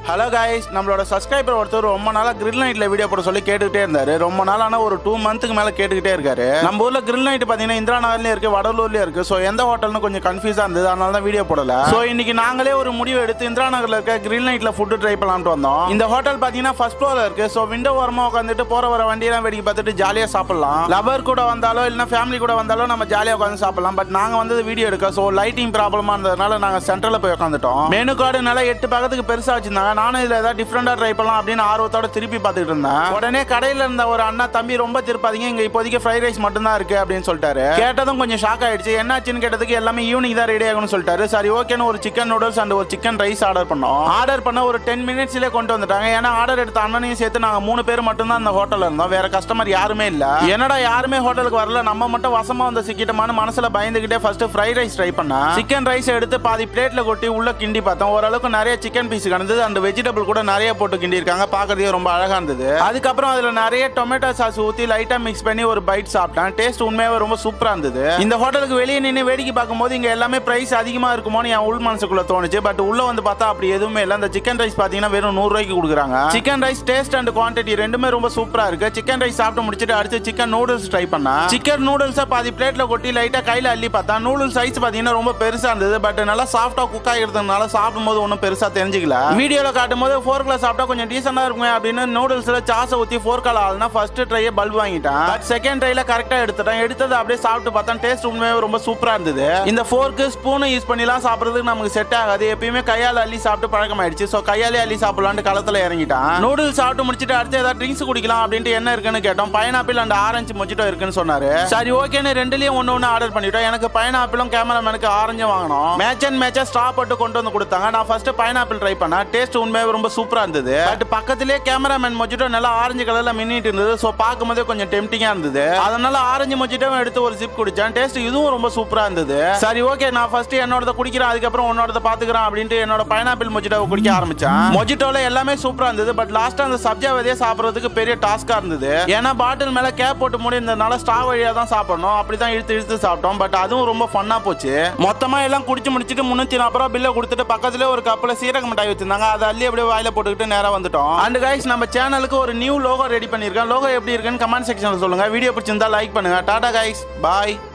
hello guys நம்மளோட subscriber ஒருத்தர் ரொம்ப நாளா கிரில் நைட்ல வீடியோ போட சொல்லி கேட்டுக்கிட்டே இருந்தாரு ரொம்ப நாளான ஒரு டூ மந்த்துக்கு மேல கேட்டுக்கிட்டே இருக்காரு நம்ம ஊர்ல கிரில் நைட் பாத்தீங்கன்னா இந்திரா நகர்லயும் இருக்கு வடலூர்லயும் இருக்கு சோ எந்த ஹோட்டல்னு கொஞ்சம் கன்ஃபியூஸா இருந்தது அதனால தான் வீடியோ போடல சோ இன்னைக்கு நாங்களே ஒரு முடிவு எடுத்து இந்திரா நகர்ல இருக்க கிரில் நைட்ல ஃபுட் ட்ரை பண்ணலாம்னு வந்தோம் இந்த ஹோட்டல் பாத்தீங்கன்னா ஃபர்ஸ்ட் ஃப்ளோர்ல இருக்கு சோ விண்டோ ஓரமா உட்காந்துட்டு போற வர வண்டியெல்லாம் வேடிக்கை பார்த்துட்டு ஜாலியா சாப்பிடலாம் லவர் கூட வந்தாலோ இல்லைன்னா ஃபேமிலி கூட வந்தாலோ நம்ம ஜாலியா உட்காந்து சாப்பிடலாம் பட் நாங்க வந்து வீடியோ எடுக்க சோ லைட்டிங் ப்ராப்ளமா இருந்ததுனால நாங்க சென்டர்ல போய் உட்காந்துட்டோம் மெனு கார்டு நல்லா எட்டு பக்கத்துக்கு பெருசா வச்சிருந்தாங்க நானும் இதுல ஏதாவது டிஃப்ரெண்டா ட்ரை பண்ணலாம் அப்படின்னு ஆர்வத்தோட திருப்பி பார்த்துட்டு இருந்தேன் உடனே கடையில இருந்த ஒரு அண்ணா தம்பி ரொம்ப திருப்பாதீங்க இங்க இப்போதைக்கு ஃப்ரைட் ரைஸ் மட்டும் தான் இருக்கு அப்படின்னு சொல்லிட்டாரு கேட்டதும் கொஞ்சம் ஷாக் ஆயிடுச்சு என்னாச்சுன்னு கேட்டதுக்கு எல்லாமே ஈவினிங் தான் ரெடி ஆகணும்னு சொல்லிட்டாரு சரி ஓகேன்னு ஒரு சிக்கன் நூடுல்ஸ் அண்ட் ஒரு சிக்கன் ரைஸ் ஆர்டர் பண்ணோம் ஆர்டர் பண்ண ஒரு டென் மினிட்ஸ்லேயே கொண்டு வந்துட்டாங்க ஏன்னா ஆர்டர் எடுத்த அண்ணனையும் சேர்த்து நாங்க மூணு பேர் மட்டும் தான் அந்த ஹோட்டல்ல இருந்தோம் வேற கஸ்டமர் யாருமே இல்ல என்னடா யாருமே ஹோட்டலுக்கு வரல நம்ம மட்டும் வசமா வந்து சிக்கிட்டோமான்னு மனசுல பயந்துகிட்டே ஃபர்ஸ்ட் ஃப்ரைட் ரைஸ் ட்ரை பண்ணேன் சிக்கன் ரைஸ் எடுத்து பாதி பிளேட்ல கொட்டி உள்ள கிண்டி பார்த்தோம் ஓரளவுக்கு நிறைய சிக்கன் பீஸ் கிடந்தது அந்த வெஜிடபிள் கூட நிறைய போட்டு கிண்டி இருக்காங்க பாக்குறதே ரொம்ப அழகா இருந்தது அதுக்கப்புறம் அதுல நிறைய டொமேட்டோ சாஸ் ஊத்தி லைட்டா மிக்ஸ் பண்ணி ஒரு பைட் சாப்பிட்டேன் டேஸ்ட் உண்மையாவே ரொம்ப சூப்பரா இருந்தது இந்த ஹோட்டலுக்கு வெளியே நின்று வேடிக்கை பார்க்கும்போது இங்க எல்லாமே பிரைஸ் அதிகமா இருக்குமோன்னு என் உள் மனசுக்குள்ள தோணுச்சு பட் உள்ள வந்து பார்த்தா அப்படி எதுவுமே இல்ல அந்த சிக்கன் ரைஸ் பாத்தீங்கன்னா வெறும் நூறு ரூபாய்க்கு கொடுக்குறாங்க chicken rice taste and quantity ரெண்டுமே ரொம்ப சூப்பரா இருக்கு சிக்கன் ரைஸ் சாப்பிட்டு முடிச்சிட்டு அடுத்து சிக்கன் நூடுல்ஸ் ட்ரை பண்ணா சிக்கன் நூடுல்ஸை பாதி பிளேட்ல கொட்டி லைட்டா கையில அள்ளி பார்த்தா நூடுல்ஸ் சைஸ் பாத்தீங்கன்னா ரொம்ப பெருசா இருந்தது பட் நல்லா சாஃப்டா குக் ஆகிருந்ததுனால சாப்பிடும்போது ஒன்றும் பெருசா தெரிஞ்சுக்கல வீடியோல காட்டும் போது ஃபோர்க்ல சாப்பிட்டா கொஞ்சம் டீசெண்டா இருக்குமே அப்படின்னு நூடுல்ஸ்ல சாஸை ஊத்தி ஃபோர்க்கால ஆள்னா ஃபர்ஸ்ட் ட்ரையே பல்ப் வாங்கிட்டேன் பட் செகண்ட் ட்ரைல கரெக்டா எடுத்துட்டேன் எடுத்தது அப்படியே சாப்பிட்டு பார்த்தா டேஸ்ட் உண்மையாவே ரொம்ப சூப்பரா இருந்தது இந்த ஃபோர்க்கு ஸ்பூனு யூஸ் பண்ணிலாம் சாப்பிடுறதுக்கு நமக்கு செட் ஆகாது எப்பயுமே கையால அள்ளி சாப்பிட்டு பழக்கமாயிடுச்சு ஸோ கையாலே அள்ளி சாப்பிடலாம்னு களத்துல இறங்கிட்டான் நூடுல்ஸ் சாப்பிட்டு முடிச்சிட்டு அடுத்து ஏதாவது ட்ரிங்க்ஸ் குடிக்கலாம் அப்படின்ட்டு என்ன இருக்குன்னு கேட்டோம் பைனாப்பிள் அண்ட் ஆரஞ்சு மொஜிட்டோ இருக்குன்னு சொன்னாரு சரி ஓகேன்னு ரெண்டுலயும் ஒன்னு ஒன்னு ஆர்டர் பண்ணிட்டோம் எனக்கு பைனாப்பிளும் கேமராமேனுக்கு ஆரஞ்சும் வாங்கணும் மேட்ச் அண்ட் மேட்சா ஸ்ட்ரா போட்டு கொண்டு வந்து கொடுத்தாங்க நான் ஃபர்ஸ்ட் பைனாப்பிள் ட்ரை பண்ணேன் டேஸ்ட் உண்மையாவே ரொம்ப சூப்பரா இருந்தது பட் பக்கத்திலே கேமராமேன் மொஜிட்டோ நல்லா ஆரஞ்சு கலர்ல மின்னிட்டு இருந்தது ஸோ பார்க்கும்போதே கொஞ்சம் டெம்டிங்கா இருந்தது அதனால ஆரஞ்சு மொஜிட்டோ எடுத்து ஒரு ஜிப் குடிச்சேன் டேஸ்ட் இதுவும் ரொம்ப சூப்பரா இருந்தது சரி ஓகே நான் ஃபர்ஸ்ட் என்னோட குடிக்கிறேன் அதுக்கப்புறம் உன்னோட பாத்துக்கிறேன் அப்படின்ட்டு என்னோட பைனாப்பிள் மொஜிட்டோ குடிக்க ஆரம்பிச்சேன் மொஜிட்டோல எல்லாமே சூப்பரா இருந்தது பட் லாஸ்ட் அந்த சப்ஜா விதைய சாப்பிடுறதுக்கு பெரிய டாஸ்கா இருந்தது ஏன்னா பாட்டில் மேல கேப் போட்டு மூடி இருந்ததுனால ஸ்டா வழியா தான் சாப்பிடணும் அப்படிதான் இழுத்து இழுத்து சாப்பிட்டோம் பட் அதுவும் ரொம்ப ஃபன்னா போச்சு மொத்தமா எல்லாம் குடிச்சு முடிச்சிட்டு முன்னூத்தி நாற்பது ரூபா பில்ல கொடுத்துட்டு பக்கத்துல ஒரு கப்பல சீரக மிட்டாய் வச்சிருந்தாங்க அதை அள்ளி அப்படியே வாயில போட்டுக்கிட்டு நேரா வந்துட்டோம் அண்ட் கைஸ் நம்ம சேனலுக்கு ஒரு நியூ லோகோ ரெடி பண்ணிருக்கேன் லோகோ எப்படி இருக்குன்னு கமெண்ட் செக்ஷன்ல சொல்லுங்க வீடியோ பிடிச்சிருந்தா லைக் பண்ணுங்க டாடா கைஸ் பாய்